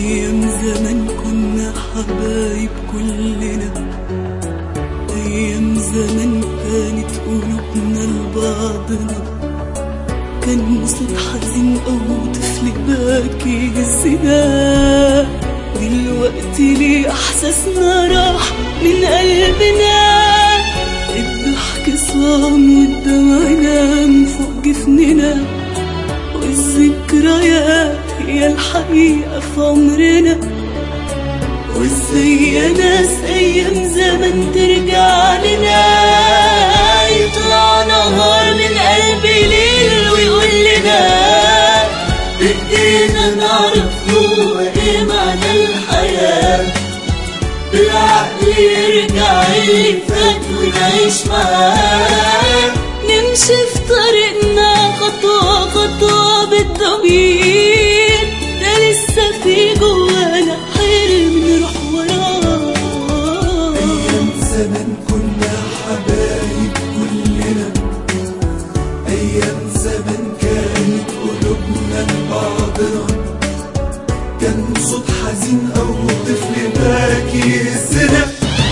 أيام زمان كنا حبايب كلنا أيام زمان كانت قلوبنا لبعضنا كان صوت حزين أو طفل باكي يهزنا دلوقتي ليه إحساسنا راح من قلبنا الضحك صام والدمع نام فوق جفننا والذكريات هي الحقيقة في عمرنا وازاي يا ناس أيام زمان ترجع لنا يطلع نهار من قلب ليل ويقول لنا بدينا نعرف هو ايه معنى الحياة بالعقل يرجع اللي فات ونعيش معاه نمشي في طريقنا خطوة خطوة بالضمير ده لسه في جوانا حلم نروح وراه أيام زمان كنا حبايب كلنا أيام زمان كانت قلوبنا لبعضنا كان صوت حزين أو طفل باكي يهزنا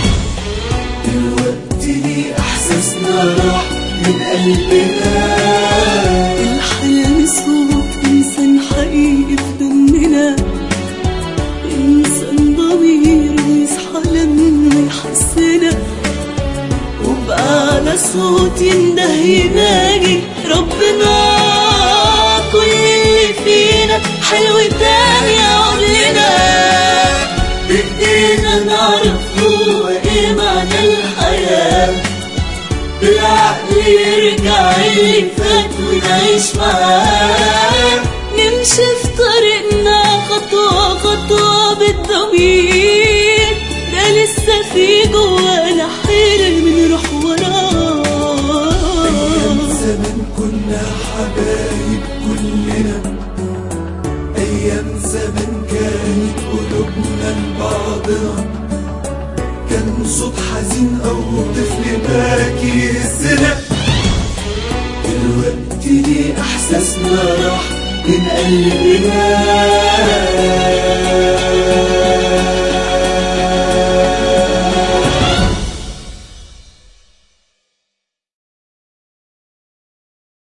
دلوقتي ليه إحساسنا راح من قلبنا الحلم صوت إنسان حقيقي في دمنا إنسان ضمير ويصحى لما يحسنا وبأعلى صوت ينده يناجي ربنا كل اللي فينا حلو تاني يقول لنا بدينا نعرف هو ايه معنى الحياه بالعقل يرجع اللي فات ونعيش معاه نمشي في طريقنا خطوة خطوة بالضمير ده لسه في جوانا حلم نروح أيام وراه زمان كنا حبايب كلنا أيام زمان كانت قلوبنا لبعضنا كان صوت حزين أو طفل باكي يهزنا دلوقتي ليه إحساسنا راح من قلبنا